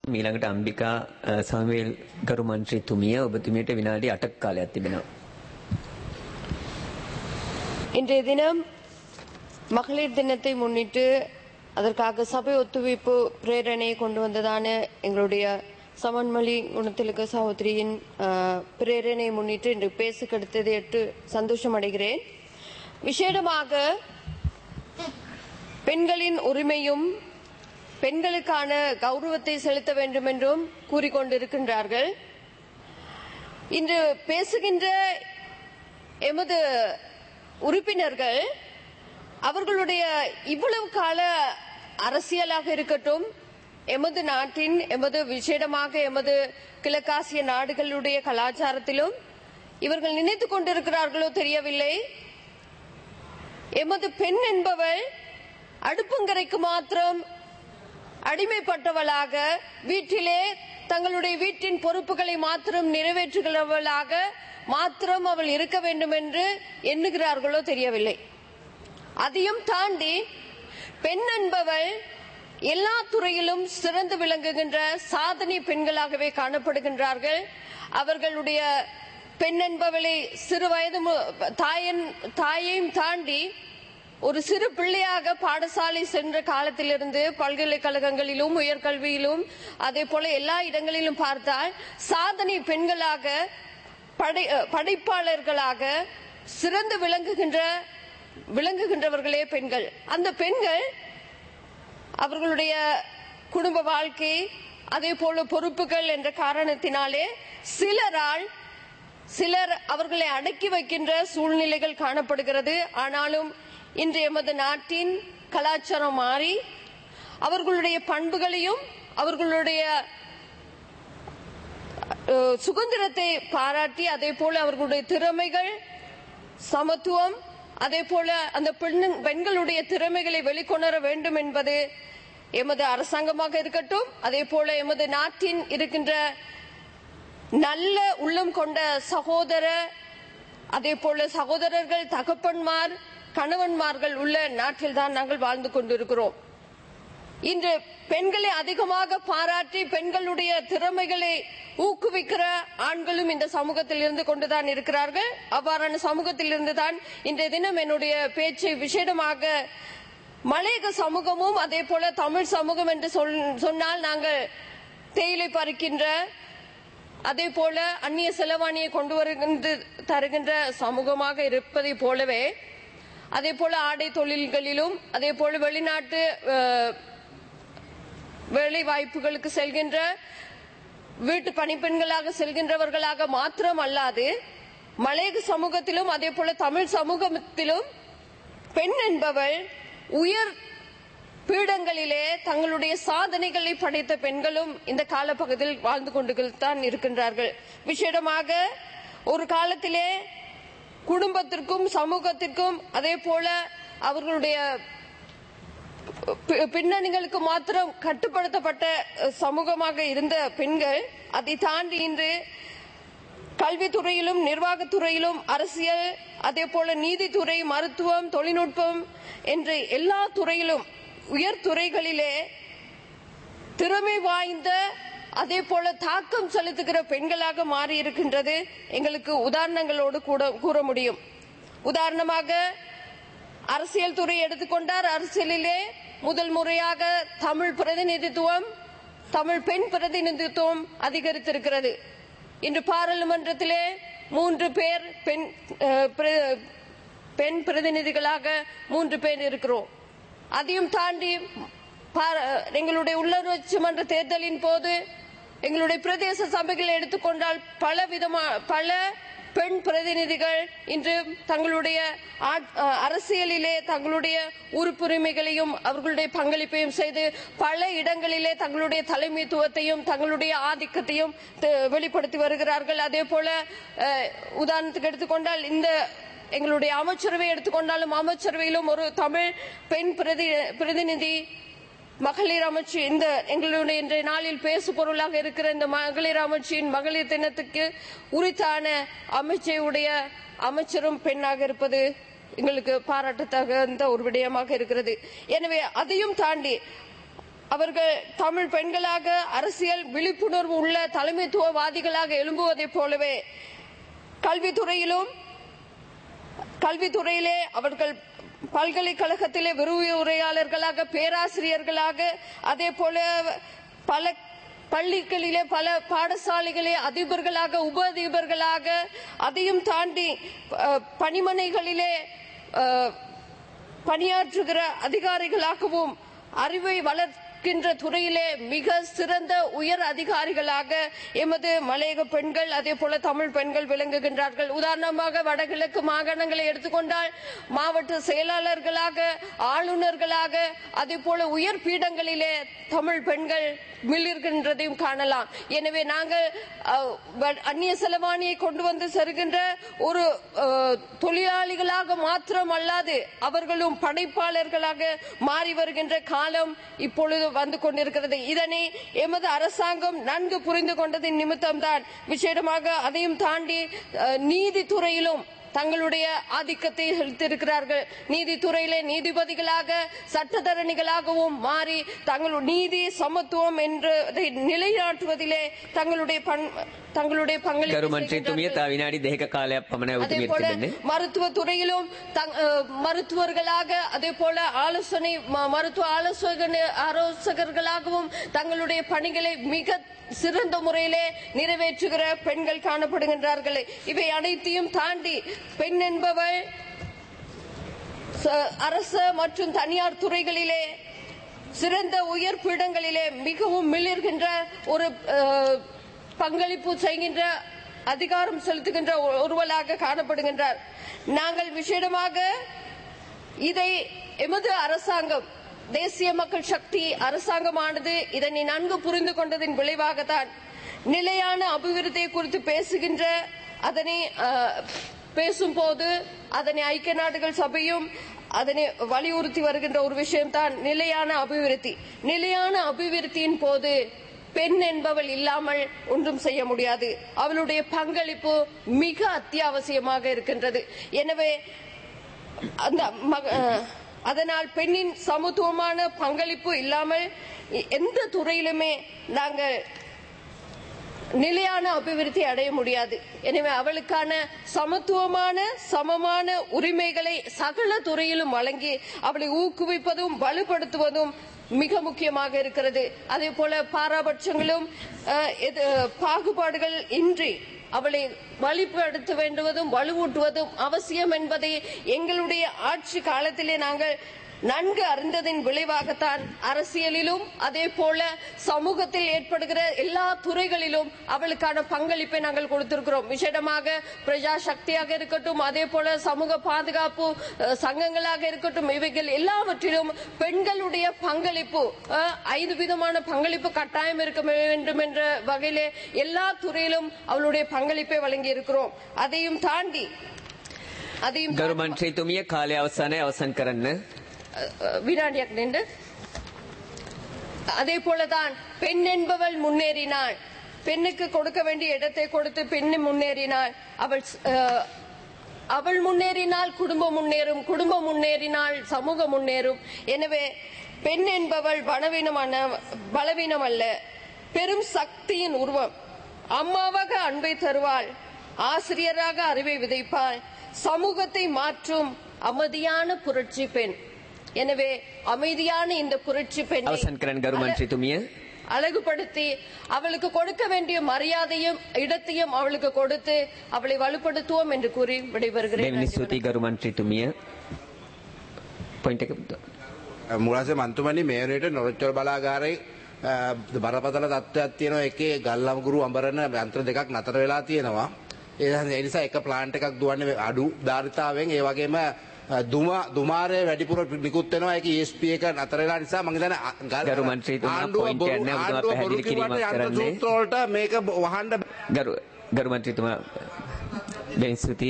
මීළඟට අම්බිකා අ, සමවේල් ගරු මන්ත්‍රීතුමිය ඔබතුමියට විනාඩි 8ක් කාලයක් තිබෙනවා. இன்றைய தினம் மகளிர் தினத்தை முன்னிட்டு அதற்காக சபை ஒத்துழைப்பு பிரேரணையை கொண்டு வந்ததான எங்களுடைய சமன்மொழி குணத்திலுக்க சகோதரியின் அஹ், பிரேரணையை முன்னிட்டு இன்று பேச கிடைத்ததை எட்டு சந்தோஷம் அடைகிறேன் விசேடமாக பெண்களின் உரிமையும் பெண்களுக்கான கௌரவத்தை செலுத்த வேண்டும் என்றும் கூறிக்கொண்டிருக்கின்றார்கள் இன்று பேசுகின்ற எமது உறுப்பினர்கள் அவர்களுடைய இவ்வளவு கால அரசியலாக இருக்கட்டும் எமது நாட்டின் எமது விசேடமாக எமது கிழக்காசிய நாடுகளுடைய கலாச்சாரத்திலும் இவர்கள் நினைத்துக் கொண்டிருக்கிறார்களோ தெரியவில்லை எமது பெண் என்பவள் அடுப்பங்கரைக்கு மாத்திரம் அடிமைப்பட்டவளாக வீட்டிலே தங்களுடைய வீட்டின் பொறுப்புகளை மாத்திரம் நிறைவேற்றுகிறவளாக மாத்திரம் அவள் இருக்க வேண்டும் என்று எண்ணுகிறார்களோ தெரியவில்லை அதையும் தாண்டி பெண் என்பவள் எல்லா துறையிலும் சிறந்து விளங்குகின்ற சாதனை பெண்களாகவே காணப்படுகின்றார்கள் அவர்களுடைய பெண் என்பவளை சிறு வயது மு- தாயன் தாயையும் தாண்டி ஒரு சிறு பிள்ளையாக பாடசாலை சென்ற காலத்திலிருந்து பல்கலைக்கழகங்களிலும் உயர்கல்வியிலும் அதே போல எல்லா இடங்களிலும் பார்த்தால் சாதனை பெண்களாக படை அஹ், படைப்பாளர்களாக சிறந்து விளங்குகின்ற விளங்குகின்றவர்களே பெண்கள் அந்த பெண்கள் அவர்களுடைய குடும்ப வாழ்க்கை அதே போல பொறுப்புகள் என்ற காரணத்தினாலே சிலரால் சிலர் அவர்களை அடக்கி வைக்கின்ற சூழ்நிலைகள் காணப்படுகிறது ஆனாலும் இன்று எமது நாட்டின் கலாச்சாரம் மாறி அவர்களுடைய பண்புகளையும் அவர்களுடைய அஹ், சுதந்திரத்தை பாராட்டி அதே போல அவர்களுடைய திறமைகள் சமத்துவம் அதே போல அந்த பெண்ணு- பெண்களுடைய திறமைகளை வெளிக்கொணர வேண்டும் என்பது எமது அரசாங்கமாக இருக்கட்டும் அதே போல எமது நாட்டின் இருக்கின்ற நல்ல உள்ளம் கொண்ட சகோதர அதே போல சகோதரர்கள் தகப்பன்மார் கணவன்மார்கள் உள்ள நாட்டில் தான் நாங்கள் வாழ்ந்து கொண்டிருக்கிறோம் இன்று பெண்களை அதிகமாக பாராட்டி பெண்களுடைய திறமைகளை ஊக்குவிக்கிற ஆண்களும் இந்த சமூகத்தில் இருந்து கொண்டுதான் இருக்கிறார்கள் அவ்வாறான சமூகத்தில் இருந்துதான் இன்றைய தினம் என்னுடைய பேச்சை விசேடமாக மலையக சமூகமும் அதே போல தமிழ் சமூகம் என்று சொல்- சொன்னால் நாங்கள் தேயிலை பறிக்கின்ற அதே போல அந்நிய செலவாணியை கொண்டு வருகின்ற தருகின்ற சமூகமாக இருப்பதை போலவே அதே போல ஆடை தொழில்களிலும் அதே போல வெளிநாட்டு அஹ், வேலை வாய்ப்புகளுக்கு செல்கின்ற வீட்டு பணிப்பெண்களாக செல்கின்றவர்களாக மாத்திரம் அல்லாது மலையக சமூகத்திலும் அதே போல தமிழ் சமூகத்திலும் பெண் என்பவள் உயர் பீடங்களிலே தங்களுடைய சாதனைகளை படைத்த பெண்களும் இந்த காலப்பகுதியில் வாழ்ந்து கொண்டு தான் இருக்கின்றார்கள் விசேடமாக ஒரு காலத்திலே குடும்பத்திற்கும் சமூகத்திற்கும் அதே போல அவர்களுடைய பி- பின்னணிகளுக்கு மாத்திரம் கட்டுப்படுத்தப்பட்ட அஹ், சமூகமாக இருந்த பெண்கள் அதை தாண்டி இன்று கல்வித்துறையிலும் நிர்வாகத்துறையிலும் அரசியல் அதே போல நீதித்துறை மருத்துவம் தொழில்நுட்பம் என்று எல்லா துறையிலும் உயர் துறைகளிலே திறமை வாய்ந்த அதே போல தாக்கம் செலுத்துகிற பெண்களாக மாறி இருக்கின்றது எங்களுக்கு உதாரணங்களோடு கூட கூற முடியும் உதாரணமாக அரசியல் துறை எடுத்துக்கொண்டார் அரசியலிலே முதல் முறையாக தமிழ் பிரதிநிதித்துவம் தமிழ் பெண் பிரதிநிதித்துவம் அதிகரித்திருக்கிறது இன்று பாராளுமன்றத்திலே மூன்று பேர் பெண் அஹ், பிர- பெண் பிரதிநிதிகளாக மூன்று பேர் இருக்கிறோம் அதையும் தாண்டி பார- எங்களுடைய உள்ளூராட்சி மன்ற தேர்தலின் போது எங்களுடைய பிரதேச சபைகளை எடுத்துக்கொண்டால் பல விதமா பல பெண் பிரதிநிதிகள் இன்று தங்களுடைய ஆட்- அஹ், அரசியலிலே தங்களுடைய உறுப்புரிமைகளையும் அவர்களுடைய பங்களிப்பையும் செய்து பல இடங்களிலே தங்களுடைய தலைமைத்துவத்தையும் தங்களுடைய ஆதிக்கத்தையும் த- வெளிப்படுத்தி வருகிறார்கள் அதே போல அஹ், உதாரணத்துக்கு எடுத்துக்கொண்டால் இந்த எங்களுடைய அமைச்சரவை எடுத்துக்கொண்டாலும் அமைச்சரவையிலும் ஒரு தமிழ் பெண் பிரதி பிரதிநிதி மகளிர் அமைச்சு இந்த எங்களுடைய இன்றைய நாளில் பேசு பொருளாக இருக்கிற இந்த மகளிர் அமைச்சின் மகளிர் தினத்துக்கு உரித்தான அமைச்சையுடைய அமைச்சரும் பெண்ணாக இருப்பது எங்களுக்கு பாராட்டத்தகுந்த ஒரு விடயமாக இருக்கிறது எனவே அதையும் தாண்டி அவர்கள் தமிழ் பெண்களாக அரசியல் விழிப்புணர்வு உள்ள தலைமைத்துவவாதிகளாக எழும்புவதைப் போலவே கல்வித்துறையிலும் கல்வித்துறையிலே அவர்கள் பல்கலைக்கழகத்திலே விரிவுரையாளர்களாக பேராசிரியர்களாக அதே போல பல பள்ளிகளிலே பல பாடசாலைகளே அதிபர்களாக உப அதிபர்களாக அதையும் தாண்டி அஹ், பணிமனைகளிலே அஹ், பணியாற்றுகிற அதிகாரிகளாகவும் அறிவை வளர்க்கின்ற துறையிலே மிக சிறந்த உயர் அதிகாரிகளாக எமது மலையக பெண்கள் அதே போல தமிழ் பெண்கள் விளங்குகின்றார்கள் உதாரணமாக வடகிழக்கு மாகாணங்களை எடுத்துக்கொண்டால் மாவட்ட செயலாளர்களாக ஆளுநர்களாக அதே போல உயர் பீடங்களிலே தமிழ் பெண்கள் மிளிர்கின்றதையும் காணலாம் எனவே நாங்கள் அஹ், வ- அந்நிய செலவாணியை கொண்டு வந்து செருகின்ற ஒரு அஹ், தொழிலாளிகளாக மாத்திரம் அல்லாது அவர்களும் படைப்பாளர்களாக மாறி வருகின்ற காலம் இப்பொழுது வந்து கொண்டிருக்கிறது இதனை எமது அரசாங்கம் நன்கு புரிந்து கொண்டதின் நிமித்தம்தான் விசேடமாக அதையும் தாண்டி அஹ், நீதித்துறையிலும் தங்களுடைய ஆதிக்கத்தை செலுத்தியிருக்கிறார்கள் நீதித்துறையிலே நீதிபதிகளாக சட்டத்தரணிகளாகவும் மாறி தங்கள் நீதி சமத்துவம் என்றதை நிலைநாட்டுவதிலே தங்களுடைய பண்- தங்களுடைய பங்களிப்பை ගරු මන්ත්‍රීතුමිය செய்கின்றார்கள். තා විනාඩි දෙක කාලයක් පමණ அதே ඔබතුමියට போல තිබෙන්නේ. மருத்துவ துறையிலும் தங்- அஹ், மருத்துவர்களாக அதே போல ஆலோசனை ம- மருத்துவ ஆலோசகர் ஆலோசகர்களாகவும் தங்களுடைய பணிகளை மிக சிறந்த முறையிலே நிறைவேற்றுகிற பெண்கள் காணப்படுகின்றார்கள் இவை அனைத்தையும் தாண்டி பெண் என்பவள் ச- அரசு மற்றும் தனியார் துறைகளிலே சிறந்த உயர் பீடங்களிலே மிகவும் மிளிர்கின்ற ஒரு அஹ், பங்களிப்பு செய்கின்ற அதிகாரம் செலுத்துகின்ற ஒரு- ஒருவராக காணப்படுகின்றார் நாங்கள் விசேடமாக இதை எமது அரசாங்கம் தேசிய மக்கள் சக்தி அரசாங்கமானது இதனை நன்கு புரிந்து கொண்டதின் விளைவாகத்தான் நிலையான அபிவிருத்தியை குறித்து பேசுகின்ற அதனை அஹ், பேசும்போது அதனை ஐக்கிய நாடுகள் சபையும் அதனை வலியுறுத்தி வருகின்ற ஒரு விஷயம்தான் நிலையான அபிவிருத்தி நிலையான அபிவிருத்தியின் போது பெண் என்பவள் இல்லாமல் ஒன்றும் செய்ய முடியாது அவளுடைய பங்களிப்பு மிக அத்தியாவசியமாக இருக்கின்றது எனவே அந்த மக- அஹ், அதனால் பெண்ணின் சமத்துவமான பங்களிப்பு இல்லாமல் எ- எந்த துறையிலுமே நாங்கள் நிலையான அபிவிருத்தி அடைய முடியாது எனவே அவளுக்கான சமத்துவமான சமமான உரிமைகளை சகல துறையிலும் வழங்கி அவளை ஊக்குவிப்பதும் வலுப்படுத்துவதும் மிக முக்கியமாக இருக்கிறது அதே போல பாராபட்சங்களும் அஹ், எது- பாகுபாடுகள் இன்றி அவளை வழிபடுத்த வேண்டுவதும் வலுவூட்டுவதும் அவசியம் என்பதை எங்களுடைய ஆட்சி காலத்திலே நாங்கள் நன்கு அறிந்ததின் விளைவாகத்தான் அரசியலிலும் அதே போல சமூகத்தில் ஏற்படுகிற எல்லா துறைகளிலும் அவளுக்கான பங்களிப்பை நாங்கள் கொடுத்திருக்கிறோம் விசேடமாக பிரஜா சக்தியாக இருக்கட்டும் அதே போல சமூக பாதுகாப்பு அஹ், சங்கங்களாக இருக்கட்டும் இவைகள் எல்லாவற்றிலும் பெண்களுடைய பங்களிப்பு அஹ், ஐந்து விதமான பங்களிப்பு கட்டாயம் இருக்க வேண்டும் என்ற வகையிலே எல்லா துறையிலும் அவளுடைய பங்களிப்பை வழங்கி இருக்கிறோம் அதையும் தாண்டி அதையும் ගරු தாண்டி- මන්ත්‍රීතුමිය කාලය අවසානය අවසන් කරන්න. வினாடியாக நின்று அதே போலதான் பெண் என்பவள் முன்னேறினாள் பெண்ணுக்கு கொடுக்க வேண்டிய இடத்தை கொடுத்து பெண்ணு முன்னேறினாள் அவள் அஹ், அவள் முன்னேறினால் குடும்பம் முன்னேறும் குடும்பம் முன்னேறினால் சமூகம் முன்னேறும் எனவே பெண் என்பவள் பலவீனமான பலவீனம் அல்ல பெரும் சக்தியின் உருவம் அம்மாவாக அன்பை தருவாள் ஆசிரியராக அறிவை விதைப்பாள் சமூகத்தை மாற்றும் அமைதியான புரட்சி பெண் எனவே அமைதியான இந்த புரட்சி பெண்ணை අවසන් කරන්න ගරු මන්ත්‍රීතුමිය. அழகுபடுத்தி அவளுக்கு கொடுக்க வேண்டிய மரியாதையும் இடத்தையும் அவளுக்கு கொடுத்து அவளை வலுப்படுத்துவோம் என்று கூறி விடைபெறுகிறேன் දෙවනි நன்றி ස්තුතියි ගරු මන්ත්‍රීතුමිය. පොයින්ට් එක මුලස මන්තුමනි මේනට නොරච්චල් බලාගාරයි අ, බරපතල තත්ත්වයක් තියෙනවා එකේ ගල්ලම්ගුරු අඹරන යන්ත්‍ර දෙකක් නතර වෙලා තියෙනවා ඒ නිසා එක ප්ලාන්ට් එකක් දුවන්නේ අඩු ධාරිතාවෙන් ඒ වගේම අ, දුම දුමාරය වැඩිපුර නිකුත් වෙනවා ඒක ESP එක නතර වෙලා නිසා මම හිතන්නේ අ, ගල්- ගරු මන්ත්‍රීතුමා ආණ්ඩුව point බොරු- එකක් නෑ. ඔබතුමා ආණ්ඩුව බොරු පැහැදිලි කිව්වට කිරීමක් යන්ත්‍ර කරන්නේ. සූත්‍ර වලට මේක වහන්න ගරු ගරු මන්ත්‍රීතුමා දෙවනි ස්තුතියි